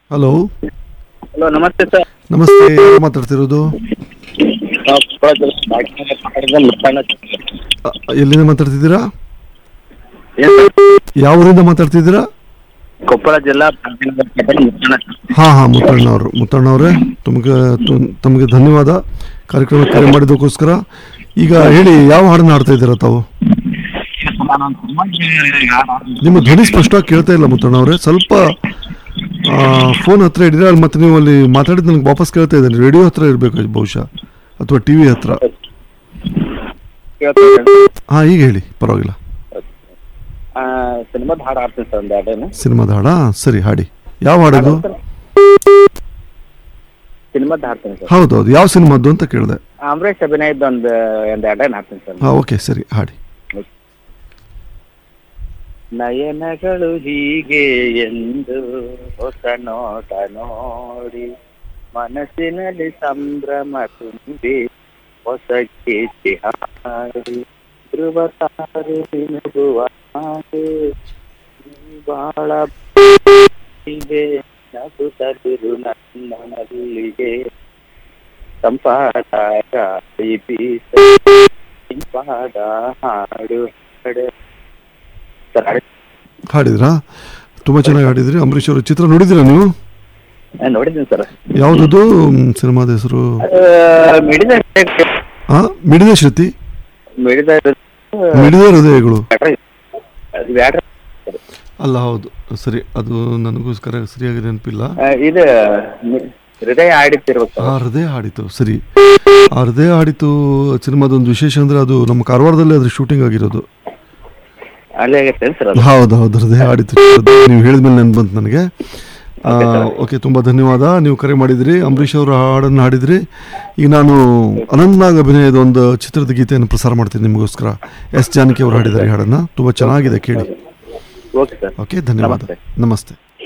Hello hello ನಮಸ್ತೆ sir ನಮಸ್ತೆ ಯಾರು ಮಾತಾಡ್ತಿರೋದು ನಾವು ಕೊಪ್ಪಳ ಜಿಲ್ಲೆ ಮುತ್ತಣ್ಣ ಅ, ಎಲ್ಲಿಂದ ಮಾತಾಡ್ತಿದ್ದೀರಾ ಏನ್ ಸರ್? ಯಾವ ಊರಿಂದ ಮಾತಾಡ್ತಿದ್ದೀರಾ ಕೊಪ್ಪಳ ಜಿಲ್ಲಾ ಮುತ್ತಣ್ಣ ಹಾಂ ಹಾಂ ಮುತ್ತಣ್ಣವರು ಮುತ್ತಣ್ಣವರೇ ತಮಗೆ ತು- ತಮಗೆ ಧನ್ಯವಾದ ಕಾರ್ಯಕ್ರಮ ಕರೆ ಮಾಡಿದ್ದಕ್ಕೋಸ್ಕರ ಈಗ ಹೇಳಿ ಯಾವ ಹಾಡನ್ನ ಹಾಡ್ತಾ ಇದ್ದೀರಾ ತಾವು ನಿಮ್ಮ ಧ್ವನಿ ಸ್ಪಷ್ಟವಾಗಿ ಕೇಳ್ತಾ ಇಲ್ಲ ಮುತ್ತಣ್ಣವರೇ ಸ್ವಲ್ಪ ಫೋನ್ ಹತ್ರ ಹಿಡಿದ್ರೆ ಅಲ್ಲಿ ಮತ್ತೆ ನೀವು ಅಲ್ಲಿ ಮಾತಾಡಿದ ನನಗೆ ವಾಪಸ್ ಕೇಳ್ತಾ ಇದ್ದೇನೆ ರೇಡಿಯೋ ಹತ್ರ ಇರಬೇಕು ಬಹುಶಃ ಅಥವಾ ಟಿ ವಿ ಹತ್ರ ಹಾಂ ಈಗ ಹೇಳಿ ಪರವಾಗಿಲ್ಲ ಸಿನಿಮಾದ ಹಾಡು ಹಾಡ್ತೀನಿ ಸರ್ ಒಂದು ಎರಡೇನು ಸಿನಿಮಾದ ಹಾಡಾ ಸರಿ ಹಾಡಿ ಯಾವ ಹಾಡೋದು ಸಿನಿಮಾದ ಹಾಡ್ತೀನಿ ಸರ್ ಹೌದು ಹೌದು ಯಾವ ಸಿನಿಮಾದ್ದು ಅಂತ ಕೇಳಿದೆ ಅಂಬರೀಷ್ ಅಭಿನಯದ ಒಂದು ಒಂದು ಎರಡೇನು ಹಾಡ್ತೀನಿ ಸರ್ ಹಾಂ ಓಕೆ ಸರಿ ಹಾಡಿ ನಯನಗಳು ಹೀಗೆ ಎಂದು ಹೊಸ ನೋಟ ನೋಡಿ ಮನಸ್ಸಿನಲ್ಲಿ ಸಂಭ್ರಮ ತುಂಬಿ ಹೊಸ ಗೀತೆ ಹಾಡಿ ಧ್ರುವ ತಾರೆ ಮಿನುಗುವ ಹಾಗೆ ನೀ ಬಾಳ ಇದೆ ನಗುತ್ತಲಿರು ನನ್ನ ನಲ್ಲಿಗೆ ತಂಪಾದ ಗಾಳಿ ಬೀಸ ತಂಪಾದ ಹಾಡು ಹಾಡು ಸರ್ ಹಾಡು ಹಾಡಿದ್ರಾ ತುಂಬ ಚೆನ್ನಾಗಿ ಹಾಡಿದ್ರಿ ಅಂಬರೀಷ್ ಅವರು ಚಿತ್ರ ನೋಡಿದ್ದೀರಾ ನೀವು ನಾನ್ ನೋಡಿದ್ದೀನಿ ಸರ್ ಯಾವುದದು ಸಿನಿಮಾದ ಹೆಸರು ಅದು ಮಿಡಿದ ಹಾಂ ಮಿಡಿದ ಶ್ರುತಿ ಮಿಡಿದ ಮಿಡಿದ ಹೃದಯಗಳು ಅದು ಬ್ಯಾಡ್ರಿ ಅಲ್ಲ ಹೌದು ಸರಿ ಅದು ನನಗೋಸ್ಕರ ಸರಿಯಾಗಿ ನೆನಪಿಲ್ಲ ಆ, ಇದು ಮಿ- ಹೃದಯ ಆಡಿತಿರ್ಬೇಕು ಆ ಹೃದಯ ಹಾಡಿತು ಸರಿ ಆ ಹೃದಯ ಹಾಡಿತು ಸಿನಿಮಾದ ಒಂದು ವಿಶೇಷ ಅಂದ್ರೆ ಅದು ನಮ್ಮ ಕಾರವಾರದಲ್ಲಿ ಅದ್ರ ಶೂಟಿಂಗ್ ಆಗಿರೋದು ಅಲ್ಲಿ ಆಗತ್ತೆ ಸರ್ ಅದು ಹೌದು ಹೌದು ಹೃದಯ ಹಾಡಿತು ನೀವು ಹೇಳಿದ್ಮೇಲೆ ನೆನ್ಪು ಬಂತು ನನಗೆ ಓಕೆ ತುಂಬ ಧನ್ಯವಾದ ನೀವು ಕರೆ ಮಾಡಿದ್ರಿ ಅಂಬರೀಷ್ ಅವರ ಹಾಡನ್ನು ಹಾಡಿದ್ರಿ ಈಗ ನಾನು ಅನಂತನಾಗ್ ಅಭಿನಯದ ಒಂದು ಚಿತ್ರದ ಗೀತೆಯನ್ನು ಪ್ರಸಾರ ಮಾಡ್ತೀನಿ ನಿಮಗೋಸ್ಕರ ಎಸ್ ಜಾನಕಿ ಅವರು ಹಾಡಿದ್ದಾರೆ ಈ ಹಾಡನ್ನು ತುಂಬ ಚೆನ್ನಾಗಿದೆ ಕೇಳಿ ಓಕೆ ಸರ್ ಓಕೆ ಧನ್ಯವಾದ ನಮಸ್ತೆ. ನಮಸ್ತೆ